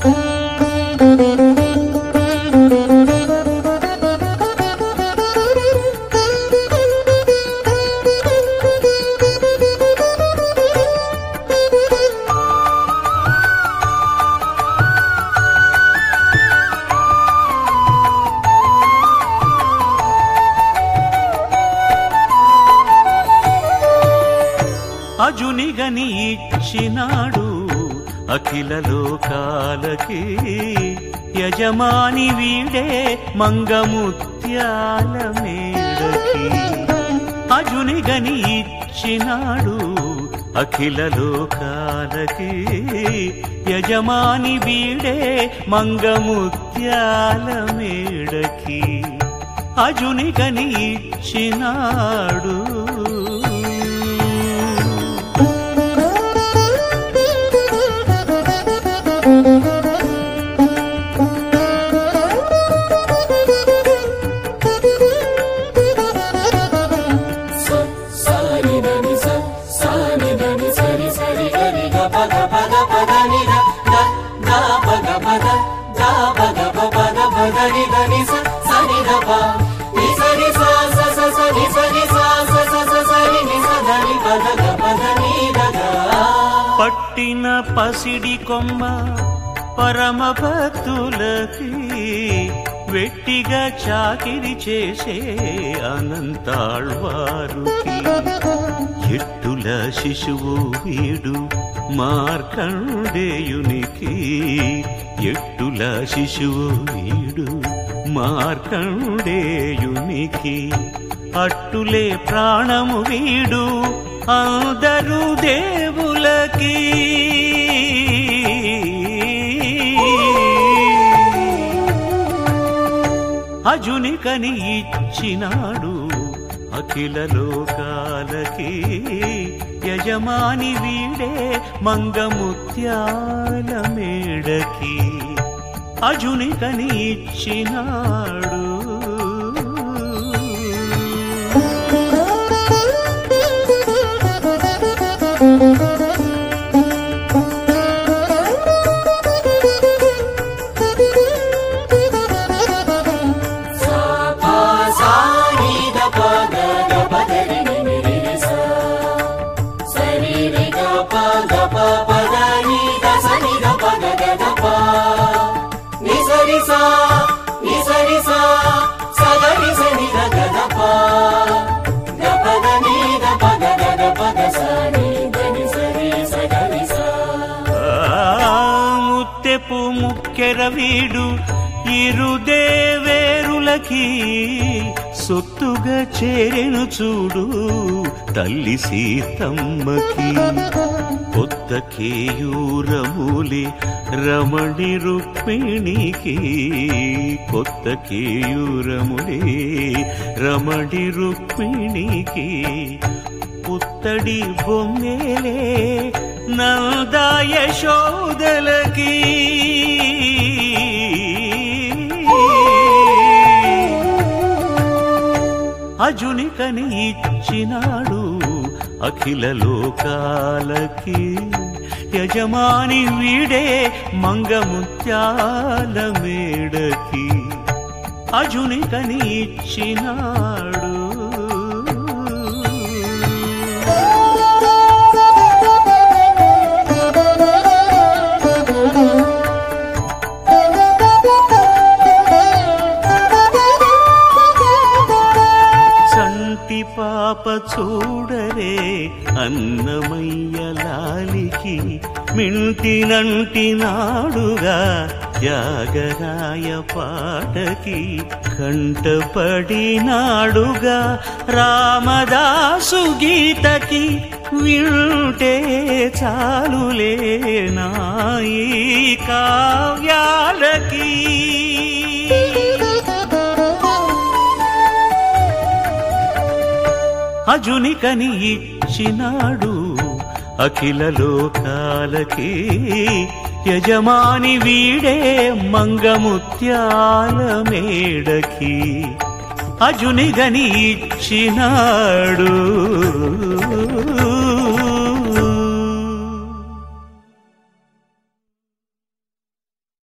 అజునిగని ఇచ్చినాడు అఖిల లోకాలకి యజమాని వీడే మంగముత్యాల మేడకి అజునిగని ఇచ్చినాడు అఖిల లోకాలకి యజమాని వీడే మంగముత్యాల మేడకి అజునిగని ఇచ్చినాడు సాని దని స సాని దని సరి సరి గరి గ పద పద పద ని ద ద ద పద పద ద పద ప పద పద ని దని స సని ద ప ని సరి స స స స ని సరి స స స స సరి ని స దని పద గ పద ని ద గ పట్టిన పసిడి కొమ్మ పరమ భక్తులకి వెట్టిగా చాకిరి చేసే అనంతాళ్వారుకి ఎట్టుల శిశువు వీడు మార్కండేయునికి ఎట్టుల శిశువు వీడు మార్కండేయునికి అట్టులే ప్రాణము వీడు అందరు దేవులకి అజునికని ఇచ్చినాడు అఖిల లోకాలకి యజమాని వీడే మంగముత్యాల మేడకి అజునికని ఇచ్చినాడు సా ప సా ని ద ప గ గ ప ద రి ని ని రి రి స సరి రి గ ప గ ప ప ద ని ద స ని ద ప గ గ ద ప ని సరి స ని సరి స స గ రి స ని ద గ ద ప గ ప ద ని ద ప గ గ ద ప గ స ని ద ని సరి స గ రి స ఆ ముత్తెపు ముక్కెర వీడు ఇరుదేవేరులకి సొత్తుగా చేరెను చూడు తల్లి సీతమ్మకి కొత్త కేయూరములి రమణి రుక్మిణికి కొత్త కేయూరములి రమణి రుక్మిణికి పుత్తడి బొమ్మేలే నందాయశోదలకి అజునికని ఇచ్చినాడు అఖిల లోకాలకి యజమాని వీడే మంగముత్యాల మేడకి అజునికని ఇచ్చినాడు సంటి పాప చూడరే అన్నమయ్య లాలికి మింటినంటి నాడుగా త్యాగరాయ పాటకి కంటపడినాడుగా రామదాసు గీతకి వింటే చాలులే నాయి కావ్యాలకి అజునికని ఇచ్చినాడు అఖిల లోకాలకి యజమాని వీడే మంగముత్యాల మేడకి అజునిగని ఇచ్చినాడు